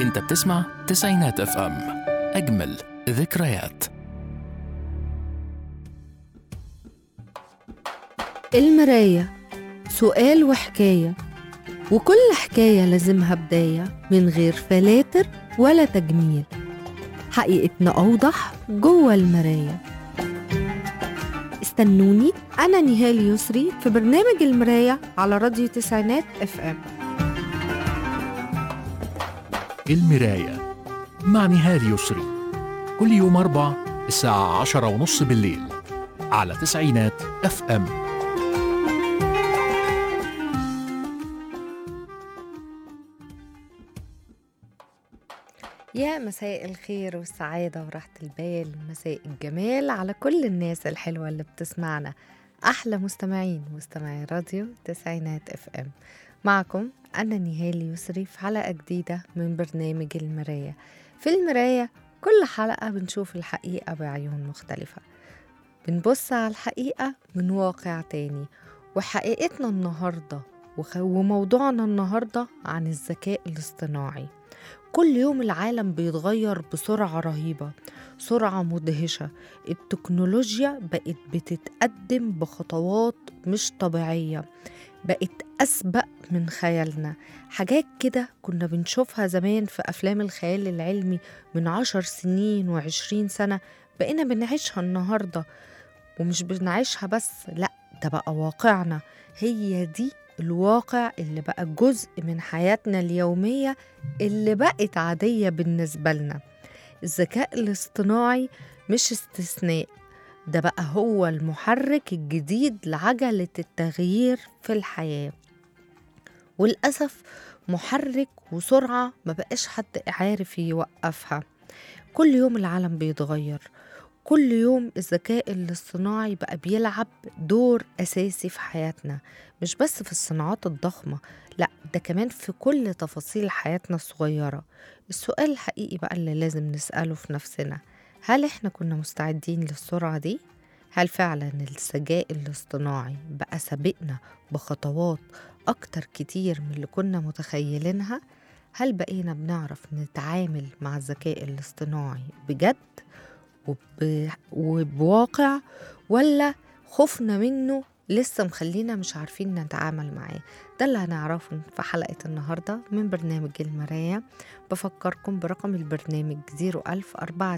انت بتسمع تسعينات اف ام اجمل ذكريات المراية سؤال وحكاية وكل حكاية لازمها بداية من غير فلاتر ولا تجميل حقيقتنا أوضح جوه المراية استنوني أنا نهال يسري في برنامج المراية على راديو تسعينات اف ام المراية مع نهال يسري كل يوم أربع الساعة عشرة ونص بالليل على تسعينات اف ام يا مساء الخير والسعادة وراحة البال ومساء الجمال على كل الناس الحلوة اللي بتسمعنا أحلى مستمعين مستمعي راديو تسعينات اف ام معكم أنا نهال يسري في حلقة جديدة من برنامج المراية في المراية كل حلقة بنشوف الحقيقة بعيون مختلفة بنبص على الحقيقة من واقع تاني وحقيقتنا النهاردة وخ- وموضوعنا النهاردة عن الذكاء الاصطناعي كل يوم العالم بيتغير بسرعة رهيبة سرعة مدهشة التكنولوجيا بقت بتتقدم بخطوات مش طبيعية بقت أسبق من خيالنا حاجات كده كنا بنشوفها زمان في أفلام الخيال العلمي من عشر سنين وعشرين سنة بقينا بنعيشها النهاردة ومش بنعيشها بس لأ ده بقى واقعنا هي دي الواقع اللي بقى جزء من حياتنا اليومية اللي بقت عادية بالنسبة لنا الذكاء الاصطناعي مش استثناء ده بقى هو المحرك الجديد لعجلة التغيير في الحياة وللأسف محرك وسرعة ما بقاش حد عارف يوقفها كل يوم العالم بيتغير كل يوم الذكاء الاصطناعي بقى بيلعب دور أساسي في حياتنا مش بس في الصناعات الضخمة لا ده كمان في كل تفاصيل حياتنا الصغيرة السؤال الحقيقي بقى اللي لازم نسأله في نفسنا هل احنا كنا مستعدين للسرعة دي؟ هل فعلا الذكاء الاصطناعي بقى سابقنا بخطوات أكتر كتير من اللي كنا متخيلينها؟ هل بقينا بنعرف نتعامل مع الذكاء الاصطناعي بجد وب... وبواقع ولا خوفنا منه لسه مخلينا مش عارفين نتعامل معاه ده اللي هنعرفه في حلقة النهاردة من برنامج المراية بفكركم برقم البرنامج 01000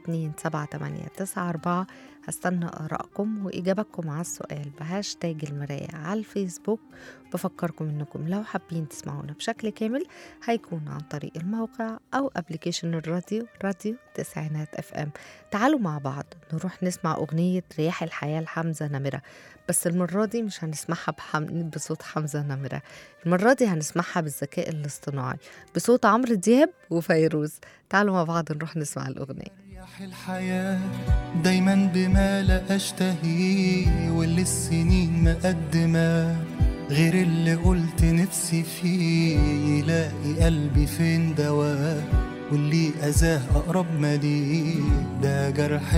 427 هستنى آرائكم وإجابتكم على السؤال بهاشتاج المراية على الفيسبوك بفكركم إنكم لو حابين تسمعونا بشكل كامل هيكون عن طريق الموقع أو أبليكيشن الراديو راديو تسعينات اف ام تعالوا مع بعض نروح نسمع أغنية رياح الحياة لحمزة نمرة بس المرة دي مش هنسمعها بحم... بصوت حمزة نمرة المرة دي هنسمعها بالذكاء الاصطناعي بصوت عمرو دياب وفيروز تعالوا مع بعض نروح نسمع الأغنية رياح الحياة دايما بما لا أشتهيه واللي السنين مقدمة غير اللي قلت نفسي فيه يلاقي قلبي فين دواء واللي أذاه أقرب ما ليه ده جرح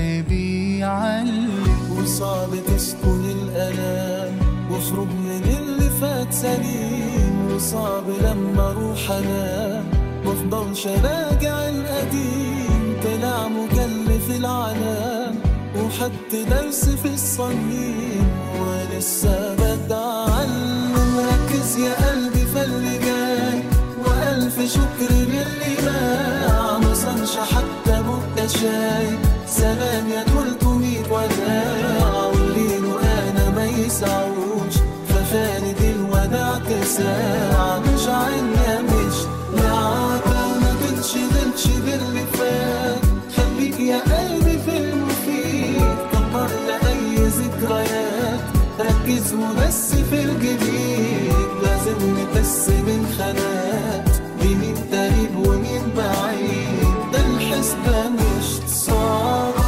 بيعلم وصعب تسكن الألام واخرج من اللي فات سليم وصعب لما اروح انام مفضلش راجع القديم طلع مكلف العالم وحط درس في الصميم ولسه بتعلم ركز يا قلبي في اللي جاي والف شكر للي باع ما صنش حتى بقى شاي سلام يا تلتمية وداع والليل وانا ما يسعوش ففارد الوداع كساع مش عنا مش لعبة ما تنشغلش باللي فات خليك يا قلبي في المفيد كبر لأي ذكريات ركز وبس في الجديد لازم نقسم الخانات بمين قريب ومين بعيد ده الحسبة مش صعبة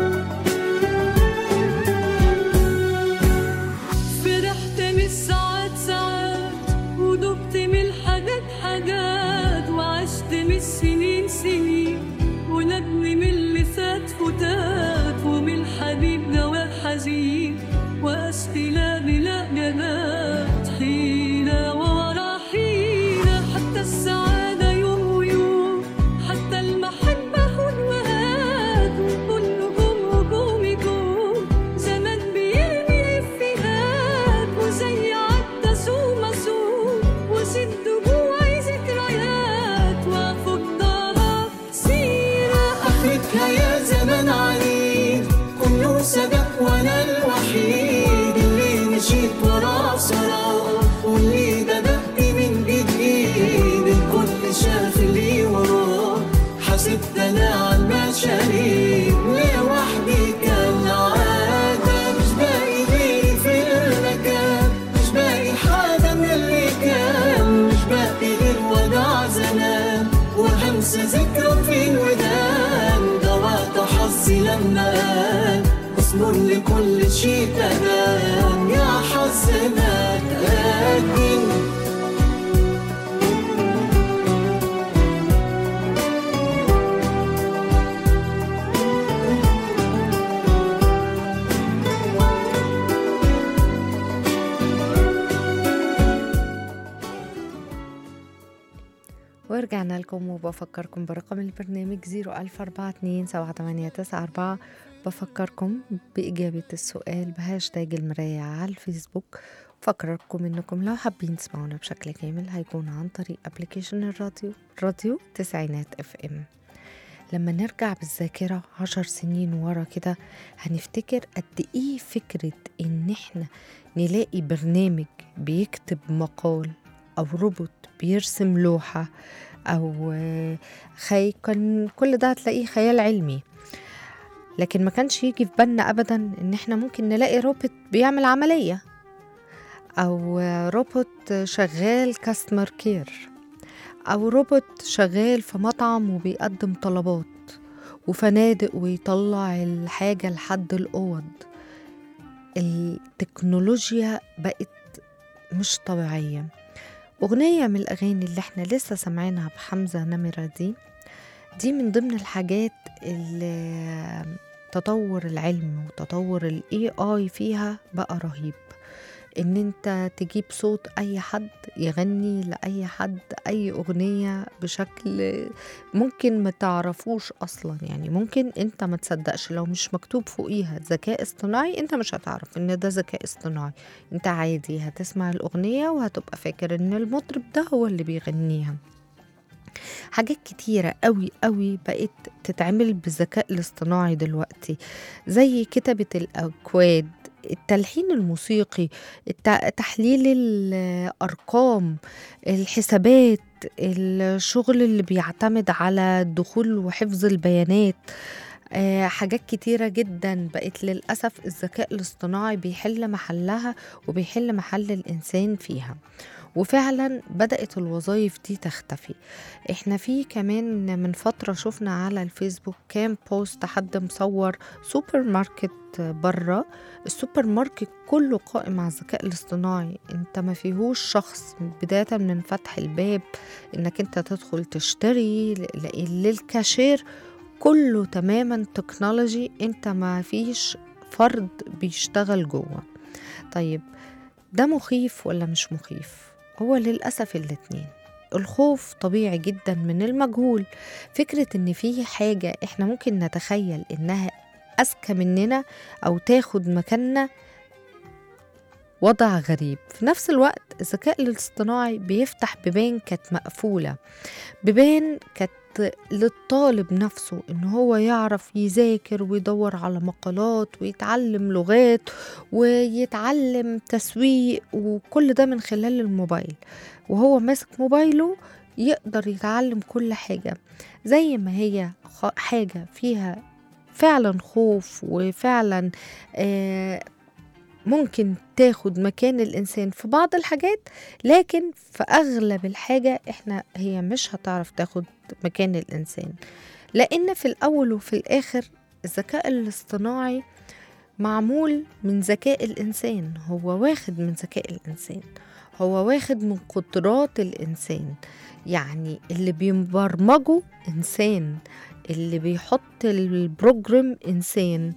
فرحت من السعادة حيلة بلا جنات حيلة ورا حيلة حتى السعادة يوم ويوم حتى المحبة هون وهات وكل نجوم هجوم يجوم زمان بيرمي إفيهات وزي عدى سوم مسوم وسد جواي ذكريات وأفضلها سيرة اخرتها يا زمان عنيد كله سبق وانا الوحيد اللي مشيت وراه سراب واللي بدأت من جديد الكل شاف اللي وراه حسبت انا على المشاريب لوحدي كان عادة مش باقي غيري في المكان مش باقي حاجة من اللي كان مش باقي غير وداع زمان وهمس ذكرى في الودان ضوعت حظي لما قال اصبر لكل شي تمام يا حظ ما تأجل ورجعنا لكم وبفكركم برقم البرنامج 004278994 بفكركم بإجابة السؤال بهاشتاج المراية على الفيسبوك بفكركم إنكم لو حابين تسمعونا بشكل كامل هيكون عن طريق ابلكيشن الراديو راديو تسعينات اف ام لما نرجع بالذاكرة عشر سنين ورا كده هنفتكر قد ايه فكرة ان احنا نلاقي برنامج بيكتب مقال او روبوت بيرسم لوحة او آه، خي كان كل ده هتلاقيه خيال علمي لكن ما كانش يجي في بالنا ابدا ان احنا ممكن نلاقي روبوت بيعمل عملية او آه، روبوت شغال كاستمر كير او روبوت شغال في مطعم وبيقدم طلبات وفنادق ويطلع الحاجة لحد الأوض التكنولوجيا بقت مش طبيعية أغنية من الأغاني اللي احنا لسه سامعينها بحمزة نمرة دي دي من ضمن الحاجات اللي تطور العلم وتطور ال AI فيها بقى رهيب ان انت تجيب صوت اي حد يغني لاي حد اي اغنية بشكل ممكن ما تعرفوش اصلا يعني ممكن انت ما تصدقش لو مش مكتوب فوقيها ذكاء اصطناعي انت مش هتعرف ان ده ذكاء اصطناعي انت عادي هتسمع الاغنية وهتبقى فاكر ان المطرب ده هو اللي بيغنيها حاجات كتيرة قوي قوي بقت تتعمل بالذكاء الاصطناعي دلوقتي زي كتابة الأكواد التلحين الموسيقي الت- تحليل الأرقام الحسابات الشغل اللي بيعتمد على الدخول وحفظ البيانات آه، حاجات كتيرة جدا بقت للأسف الذكاء الاصطناعي بيحل محلها وبيحل محل الإنسان فيها وفعلا بدأت الوظائف دي تختفي احنا في كمان من فترة شفنا على الفيسبوك كان بوست حد مصور سوبر ماركت بره السوبر ماركت كله قائم على الذكاء الاصطناعي انت ما فيهوش شخص بداية من فتح الباب انك انت تدخل تشتري ل- ل- للكاشير كله تماما تكنولوجي انت ما فيش فرد بيشتغل جوه طيب ده مخيف ولا مش مخيف هو للأسف الاتنين الخوف طبيعي جدا من المجهول فكرة ان في حاجة احنا ممكن نتخيل انها اذكى مننا او تاخد مكاننا وضع غريب في نفس الوقت الذكاء الاصطناعي بيفتح بيبان كانت مقفولة بيبان كانت للطالب نفسه ان هو يعرف يذاكر ويدور على مقالات ويتعلم لغات ويتعلم تسويق وكل ده من خلال الموبايل وهو ماسك موبايله يقدر يتعلم كل حاجة زي ما هي خ- حاجة فيها فعلا خوف وفعلا آه ممكن تاخد مكان الإنسان في بعض الحاجات لكن في أغلب الحاجة إحنا هي مش هتعرف تاخد مكان الإنسان لأن في الأول وفي الآخر الذكاء الاصطناعي معمول من ذكاء الإنسان هو واخد من ذكاء الإنسان هو واخد من قدرات الإنسان يعني اللي بيبرمجه إنسان اللي بيحط البروجرام إنسان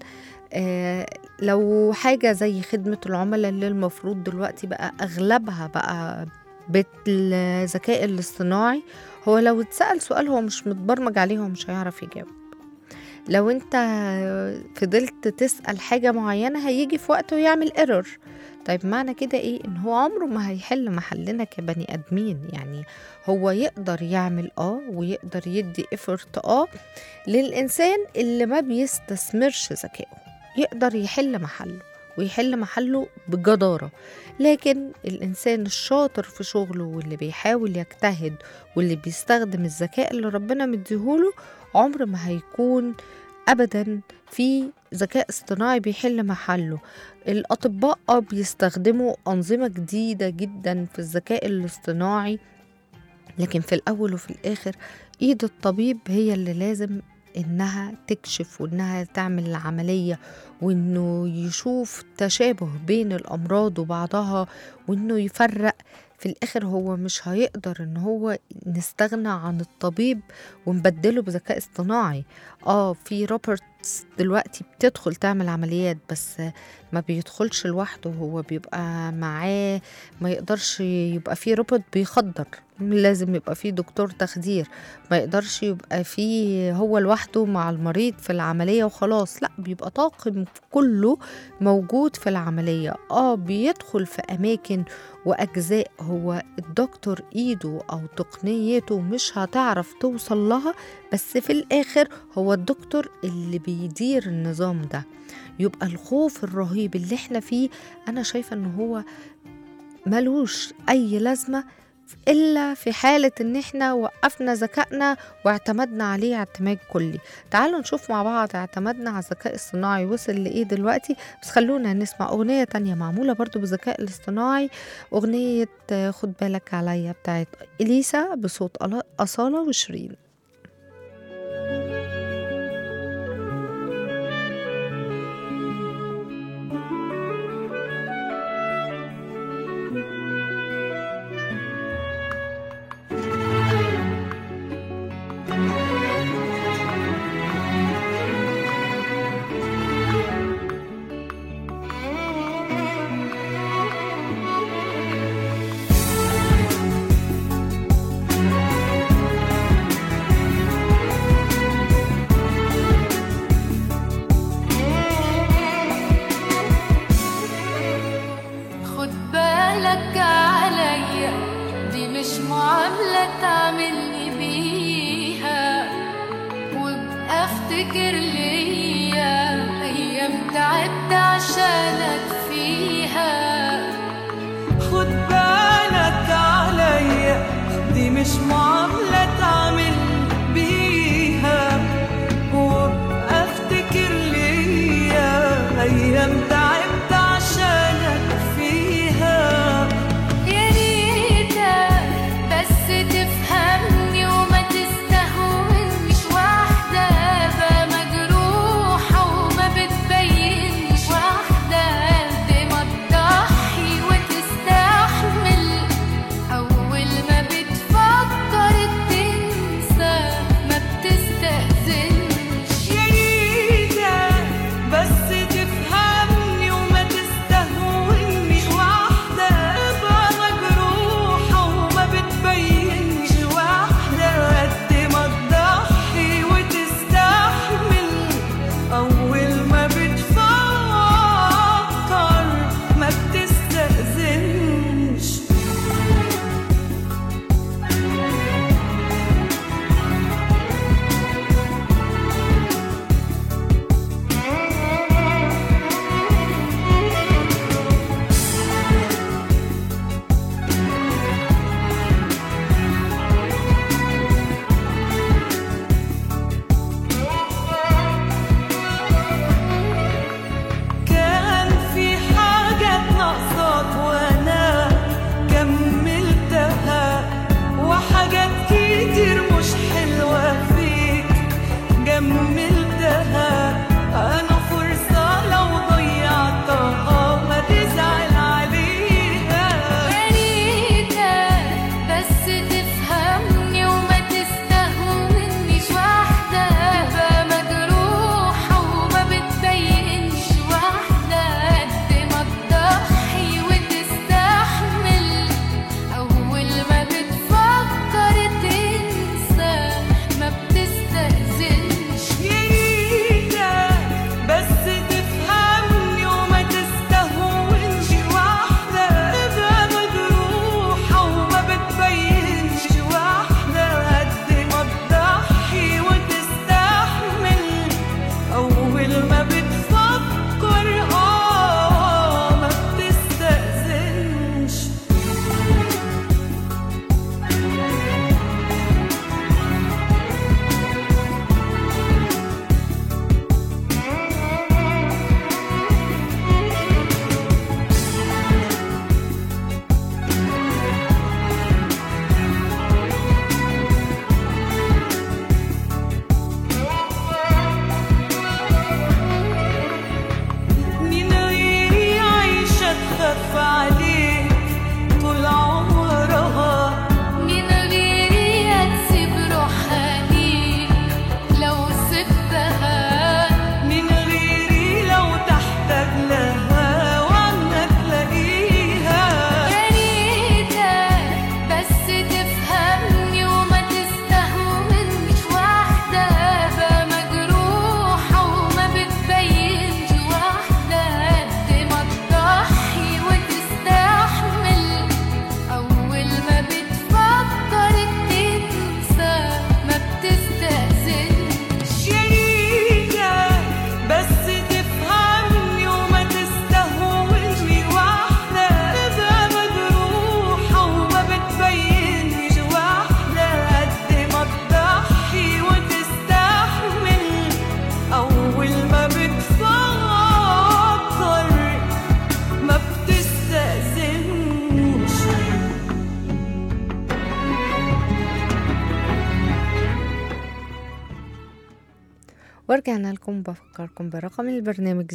آه، لو حاجة زي خدمة العملاء اللي المفروض دلوقتي بقى أغلبها بقى بالذكاء الاصطناعي هو لو اتسأل سؤال هو مش متبرمج عليه هو مش هيعرف يجاوب لو انت فضلت تسأل حاجة معينة هيجي في وقت ويعمل ايرور طيب معنى كده ايه ان هو عمره ما هيحل محلنا كبني ادمين يعني هو يقدر يعمل اه ويقدر يدي افورت اه للانسان اللي ما بيستثمرش ذكائه يقدر يحل محله ويحل محله بجدارة لكن الإنسان الشاطر في شغله واللي بيحاول يجتهد واللي بيستخدم الذكاء اللي ربنا مديهوله عمر ما هيكون أبدا في ذكاء اصطناعي بيحل محله الأطباء آه بيستخدموا أنظمة جديدة جدا في الذكاء الاصطناعي لكن في الأول وفي الآخر إيد الطبيب هي اللي لازم إنها تكشف وإنها تعمل العملية وإنه يشوف تشابه بين الأمراض وبعضها وإنه يفرق في الآخر هو مش هيقدر إن هو نستغنى عن الطبيب ونبدله بذكاء اصطناعي اه في روبرتس دلوقتي بتدخل تعمل عمليات بس ما بيدخلش لوحده هو بيبقى معاه ما يقدرش يبقى في روبوت بيخدر لازم يبقى في دكتور تخدير ما يقدرش يبقى في هو لوحده مع المريض في العملية وخلاص لا بيبقى طاقم كله موجود في العملية اه بيدخل في أماكن وأجزاء هو الدكتور إيده أو تقنيته مش هتعرف توصل لها بس في الآخر هو الدكتور اللي بيدير النظام ده يبقى الخوف الرهيب اللي احنا فيه أنا شايفة إن هو ملوش أي لازمة إلا في حالة إن إحنا وقفنا ذكائنا واعتمدنا عليه اعتماد كلي تعالوا نشوف مع بعض اعتمدنا على الذكاء الصناعي وصل لإيه دلوقتي بس خلونا نسمع أغنية تانية معمولة برضو بالذكاء الاصطناعي أغنية آه، خد بالك عليا بتاعت إليسا بصوت ألا- أصالة وشيرين خد بالك عليا دي مش معاملة تعملني بيها وابقى افتكر ليا ايام تعبت عشانك فيها خد بالك عليا دي مش معاملة تعمل بيها وابقى افتكر ليا ايام تعبت عشانك فيها يا ريتك بس تفهمني وما تستهونش واحدة بقى مجروحة وما بتبينش واحدة قد ما تضحي وتستحمل أول ما بتفكر ورجعنا لكم بفكركم برقم البرنامج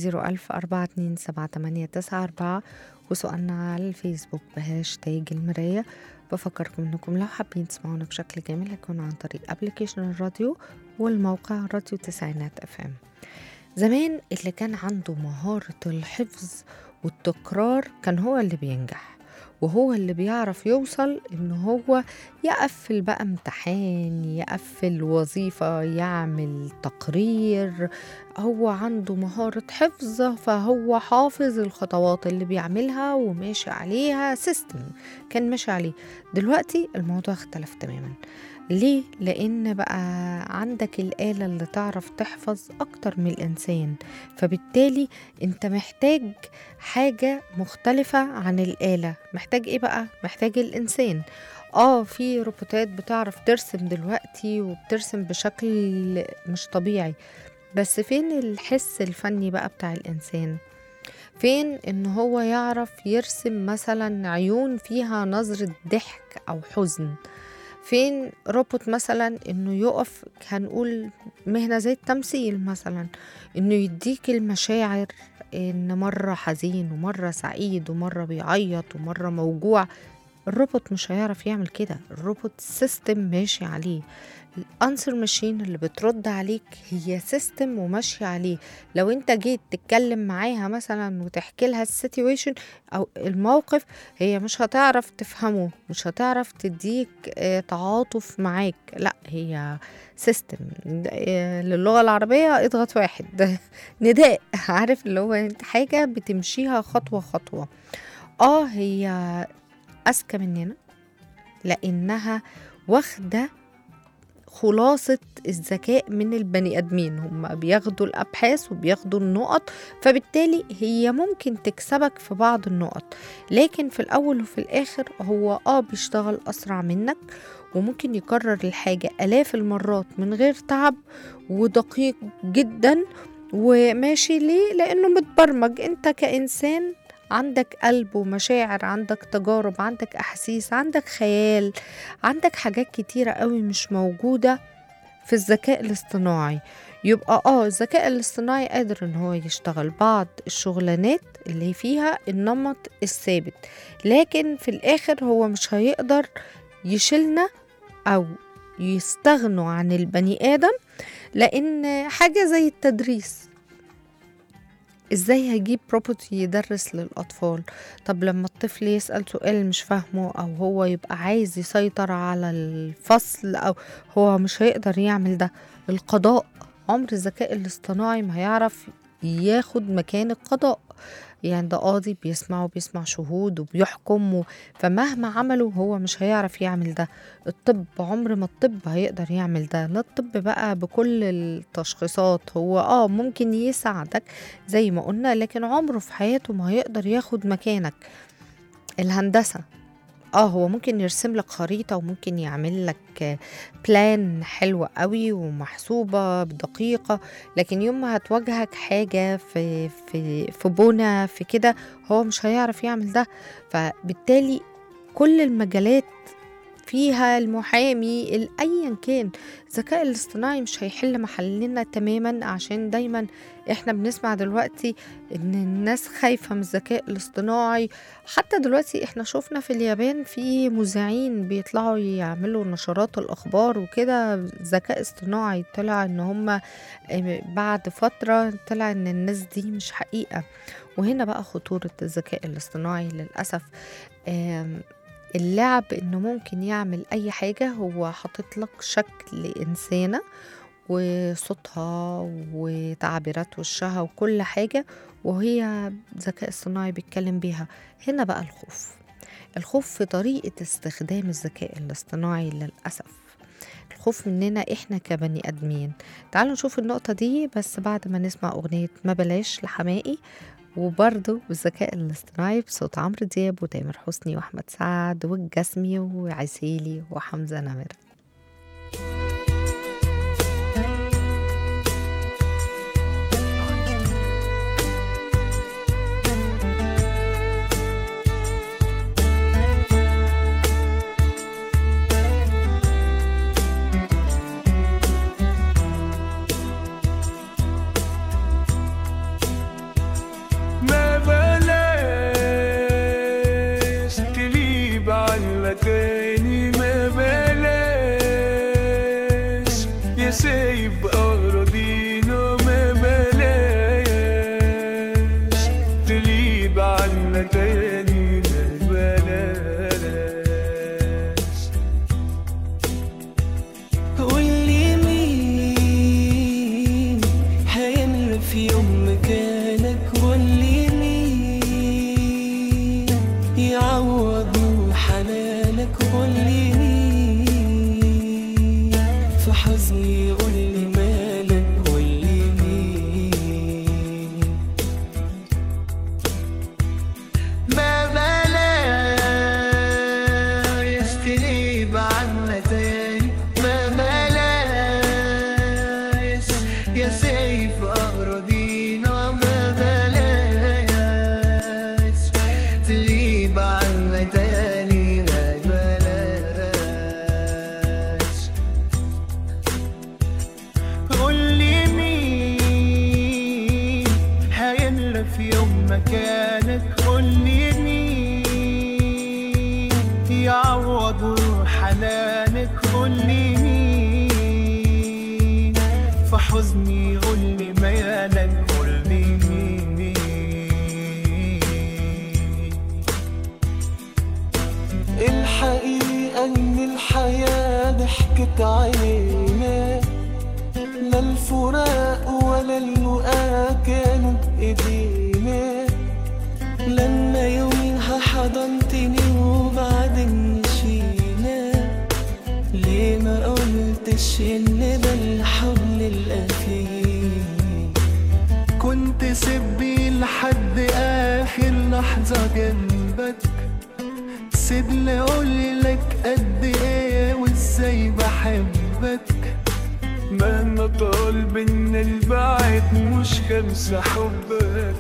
010427894 وسؤالنا على الفيسبوك بهاشتاج المراية بفكركم انكم لو حابين تسمعونا بشكل كامل هيكون عن طريق ابلكيشن الراديو والموقع راديو تسعينات اف ام زمان اللي كان عنده مهارة الحفظ والتكرار كان هو اللي بينجح وهو اللي بيعرف يوصل ان هو يقفل بقى امتحان يقفل وظيفة يعمل تقرير هو عنده مهارة حفظ فهو حافظ الخطوات اللي بيعملها وماشي عليها سيستم كان ماشي عليه دلوقتي الموضوع اختلف تماما ليه؟ لأن بقى عندك الآلة اللي تعرف تحفظ أكتر من الإنسان فبالتالي أنت محتاج حاجة مختلفة عن الآلة محتاج إيه بقى؟ محتاج الإنسان اه في روبوتات بتعرف ترسم دلوقتي وبترسم بشكل مش طبيعي بس فين الحس الفني بقى بتاع الإنسان؟ فين ان هو يعرف يرسم مثلا عيون فيها نظرة ضحك او حزن فين روبوت مثلا انه يقف هنقول مهنة زي التمثيل مثلا انه يديك المشاعر ان مرة حزين ومرة سعيد ومرة بيعيط ومرة موجوع الروبوت مش هيعرف يعمل كده الروبوت سيستم ماشي عليه الانسر ماشين اللي بترد عليك هي سيستم وماشي عليه لو انت جيت تتكلم معاها مثلا وتحكي لها السيتويشن او الموقف هي مش هتعرف تفهمه مش هتعرف تديك آه، تعاطف معاك لا هي سيستم للغة العربية اضغط واحد نداء عارف اللي هو انت حاجة بتمشيها خطوة خطوة اه هي أذكى مننا لأنها واخدة خلاصة الذكاء من البني آدمين هم بياخدوا الأبحاث وبياخدوا النقط فبالتالي هي ممكن تكسبك في بعض النقط لكن في الأول وفي الآخر هو آه بيشتغل أسرع منك وممكن يكرر الحاجة آلاف المرات من غير تعب ودقيق جدا وماشي ليه لأنه متبرمج أنت كإنسان عندك قلب ومشاعر عندك تجارب عندك أحاسيس عندك خيال عندك حاجات كتيرة قوي مش موجودة في الذكاء الاصطناعي يبقى اه الذكاء الاصطناعي قادر ان هو يشتغل بعض الشغلانات اللي فيها النمط الثابت لكن في الاخر هو مش هيقدر يشيلنا او يستغنوا عن البني ادم لان حاجة زي التدريس ازاي هيجيب روبوت يدرس للاطفال طب لما الطفل يسال سؤال مش فاهمه او هو يبقى عايز يسيطر على الفصل او هو مش هيقدر يعمل ده القضاء عمر الذكاء الاصطناعي ما هيعرف ياخد مكان القضاء يعني ده قاضي بيسمع وبيسمع شهود وبيحكم و... فمهما عمله هو مش هيعرف يعمل ده الطب عمر ما الطب هيقدر يعمل ده لا الطب بقى بكل التشخيصات هو اه ممكن يساعدك زي ما قلنا لكن عمره في حياته ما هيقدر ياخد مكانك الهندسة اه هو ممكن يرسم لك خريطة وممكن يعمل لك بلان حلوة قوي ومحسوبة بدقيقة لكن يوم ما هتواجهك حاجة في في في بنى في كده هو مش هيعرف يعمل ده فبالتالي كل المجالات فيها المحامي ال- ايا كان الذكاء الاصطناعي مش هيحل محلنا تماما عشان دايما احنا بنسمع دلوقتي ان الناس خايفة من الذكاء الاصطناعي حتى دلوقتي احنا شفنا في اليابان في مذيعين بيطلعوا يعملوا نشرات الاخبار وكده ذكاء اصطناعي طلع ان هم بعد فترة طلع ان الناس دي مش حقيقة وهنا بقى خطورة الذكاء الاصطناعي للأسف آم، اللعب انه ممكن يعمل اي حاجة هو حاطط لك شكل انسانة وصوتها وتعبيرات وشها وكل حاجة وهي ذكاء اصطناعي بيتكلم بيها هنا بقى الخوف الخوف في طريقة استخدام الذكاء الاصطناعي للأسف الخوف مننا احنا كبني ادمين تعالوا نشوف النقطة دي بس بعد ما نسمع اغنية ما بلاش لحمائي وبرضه بالذكاء الاصطناعي بصوت عمرو دياب وتامر حسني واحمد سعد والجسمي وعسيلي وحمزة نمر بعنا تاني ما بلاش يا سايب أراضينا ما بلاش تغيب عنا تاني ما بلاش قولي مين هيملى في يوم مكانك قولي مين يعوض حنانك قولي مين في حزني قولي مالك قولي مين ما بلاش تغيب عنا تاني ما بلاش يا سيف أراضينا ما بلاش تغيب عنا تاني ما بلاش قولي مين هيملى في يوم مكانك قولي مين يعوض حنانك قولي مين في حزني قولي مالك قولي مين الحقيقة إن الحياة ضحكت علينا لا الفراق ولا اللقاء كانوا بإيدينا لما يوميها حضنتني وبعدين مشينا ليه ما قلتش إن ده الحب الأخير كنت سيبي لحد آخر لحظة جنبك سيبني أقولك قد إيه وإزاي بحبك مهما طال بينا البعد مش خمسة حبك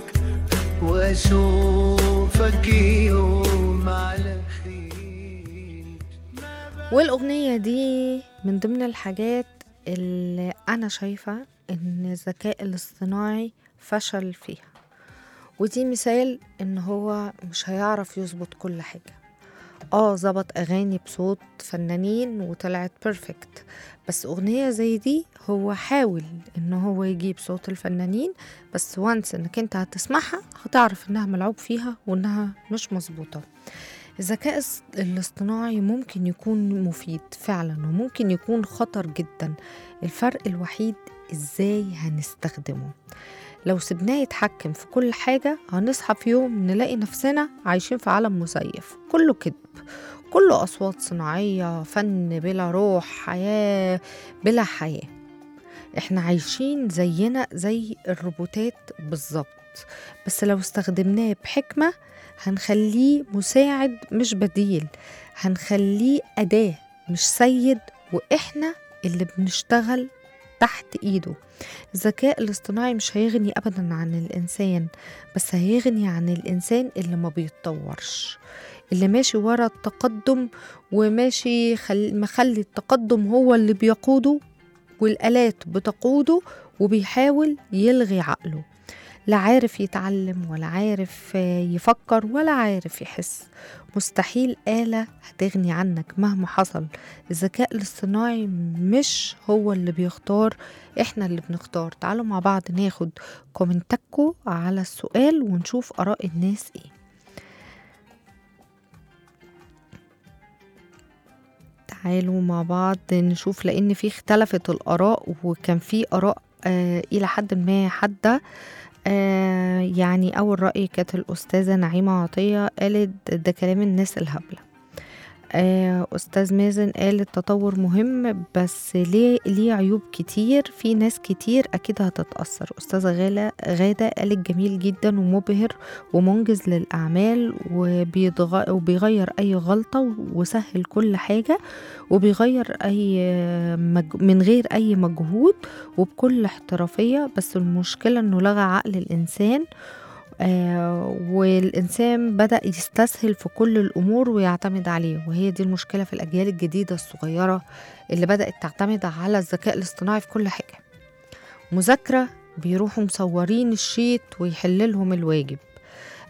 وأشوفك يوم على خير والأغنية دي من ضمن الحاجات اللي أنا شايفة إن الذكاء الاصطناعي فشل فيها ودي مثال إن هو مش هيعرف يظبط كل حاجة اه ظبط أغاني بصوت فنانين وطلعت بيرفكت بس أغنية زي دي هو حاول إن هو يجيب صوت الفنانين بس وانس إنك انت هتسمعها هتعرف إنها ملعوب فيها وإنها مش مظبوطة الذكاء الص- الاصطناعي ممكن يكون مفيد فعلا وممكن يكون خطر جدا الفرق الوحيد ازاي هنستخدمه لو سبناه يتحكم في كل حاجة هنصحى في يوم نلاقي نفسنا عايشين في عالم مسيف كله كذب كله أصوات صناعية فن بلا روح حياة بلا حياة احنا عايشين زينا زي الروبوتات بالظبط بس لو استخدمناه بحكمة هنخليه مساعد مش بديل هنخليه أداة مش سيد وإحنا اللي بنشتغل تحت إيده الذكاء الاصطناعي مش هيغني أبدا عن الإنسان بس هيغني عن الإنسان اللي ما بيتطورش اللي ماشي ورا التقدم وماشي خل... مخلي التقدم هو اللي بيقوده والآلات بتقوده وبيحاول يلغي عقله لا عارف يتعلم ولا عارف آه، يفكر ولا عارف يحس مستحيل آلة هتغني عنك مهما حصل الذكاء الاصطناعي مش هو اللي بيختار احنا اللي بنختار تعالوا مع بعض ناخد كومنتاتكو على السؤال ونشوف آراء الناس ايه تعالوا مع بعض نشوف لان في اختلفت الاراء وكان في اراء آه الى حد ما حاده آه يعني اول راي كانت الاستاذه نعيمه عطيه قالت ده كلام الناس الهبله آه استاذ مازن قال التطور مهم بس ليه ليه عيوب كتير في ناس كتير اكيد هتتاثر استاذه غاله غاده قالت جميل جدا ومبهر ومنجز للاعمال وبيضغ... وبيغير اي غلطه وسهل كل حاجه وبيغير اي مج... من غير اي مجهود وبكل احترافيه بس المشكله انه لغى عقل الانسان آه والإنسان بدأ يستسهل في كل الأمور ويعتمد عليه وهي دي المشكلة في الأجيال الجديدة الصغيرة اللي بدأت تعتمد على الذكاء الاصطناعي في كل حاجة مذاكرة بيروحوا مصورين الشيت ويحل لهم الواجب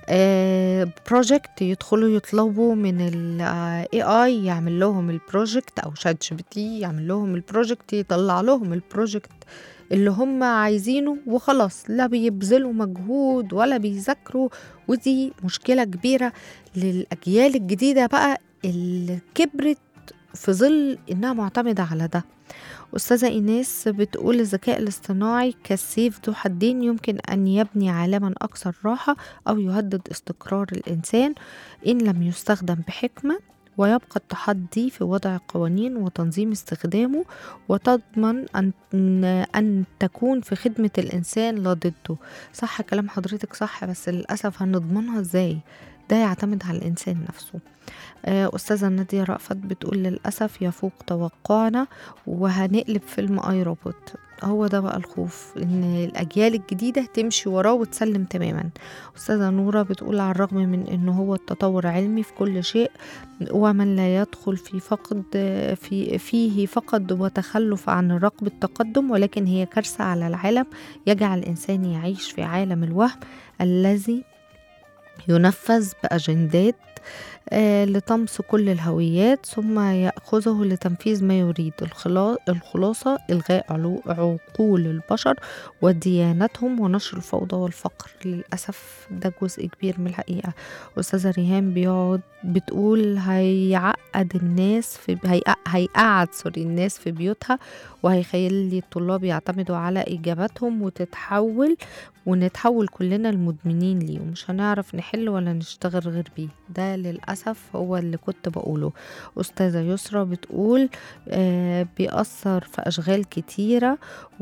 بروجكت يدخلوا يطلبوا من ال AI يعمل لهم البروجكت او شات جي بي تي يعمل لهم البروجكت يطلع لهم البروجكت اللي هم عايزينه وخلاص لا بيبذلوا مجهود ولا بيذاكروا ودي مشكلة كبيرة للأجيال الجديدة بقى اللي كبرت في ظل إنها معتمدة على ده أستاذة إيناس بتقول الذكاء الاصطناعي كالسيف ذو حدين يمكن أن يبني عالما أكثر راحة أو يهدد استقرار الإنسان إن لم يستخدم بحكمة ويبقى التحدي في وضع قوانين وتنظيم استخدامه وتضمن أن, أن تكون في خدمة الإنسان لا ضده صح كلام حضرتك صح بس للأسف هنضمنها إزاي ده يعتمد على الإنسان نفسه آه، أستاذة نادية رأفت بتقول للأسف يفوق توقعنا وهنقلب فيلم آي روبوت هو ده بقى الخوف ان الاجيال الجديده تمشي وراه وتسلم تماما استاذه نوره بتقول على الرغم من ان هو التطور علمي في كل شيء ومن لا يدخل في فقد في فيه فقد وتخلف عن رقب التقدم ولكن هي كارثه على العالم يجعل الانسان يعيش في عالم الوهم الذي ينفذ باجندات آه، لطمس كل الهويات ثم يأخذه لتنفيذ ما يريد الخلا- الخلاصة إلغاء علو- عقول البشر وديانتهم ونشر الفوضى والفقر للأسف ده جزء كبير من الحقيقة أستاذة ريهام بيقعد بتقول هيعقد الناس في هيق- هيقعد سوري الناس في بيوتها وهيخلي الطلاب يعتمدوا على إجاباتهم وتتحول ونتحول كلنا المدمنين ليه ومش هنعرف نحل ولا نشتغل غير بيه ده للأسف هو اللي كنت بقوله أستاذة يسرى بتقول آه بيأثر في أشغال كتيرة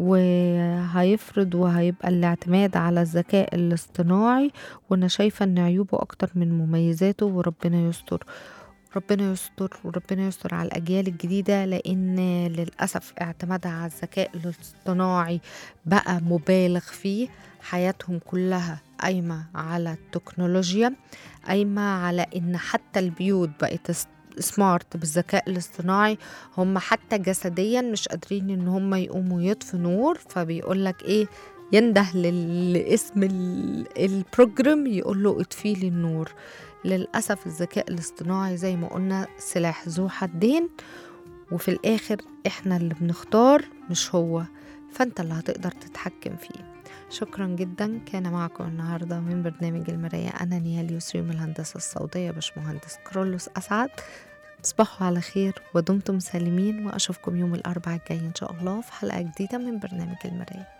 وهيفرض وهيبقى الاعتماد على الذكاء الاصطناعي وأنا شايفة إن عيوبه أكتر من مميزاته وربنا يستر ربنا يستر وربنا يستر على الأجيال الجديدة لأن للأسف اعتمادها على الذكاء الاصطناعي بقى مبالغ فيه حياتهم كلها قايمة على التكنولوجيا قايمة على إن حتى البيوت بقت اس- سمارت بالذكاء الاصطناعي هم حتى جسديا مش قادرين ان هم يقوموا يطفوا نور فبيقولك ايه ينده لل- لاسم ال- البروجرام يقول له اطفي لي النور للأسف الذكاء الاصطناعي زي ما قلنا سلاح ذو حدين وفي الآخر احنا اللي بنختار مش هو فانت اللي هتقدر تتحكم فيه شكرا جدا كان معكم النهارده من برنامج المراية أنا نيال يسري من الهندسة الصوتية باشمهندس كرولوس أسعد تصبحوا على خير ودمتم سالمين وأشوفكم يوم الأربعاء الجاي إن شاء الله في حلقة جديدة من برنامج المراية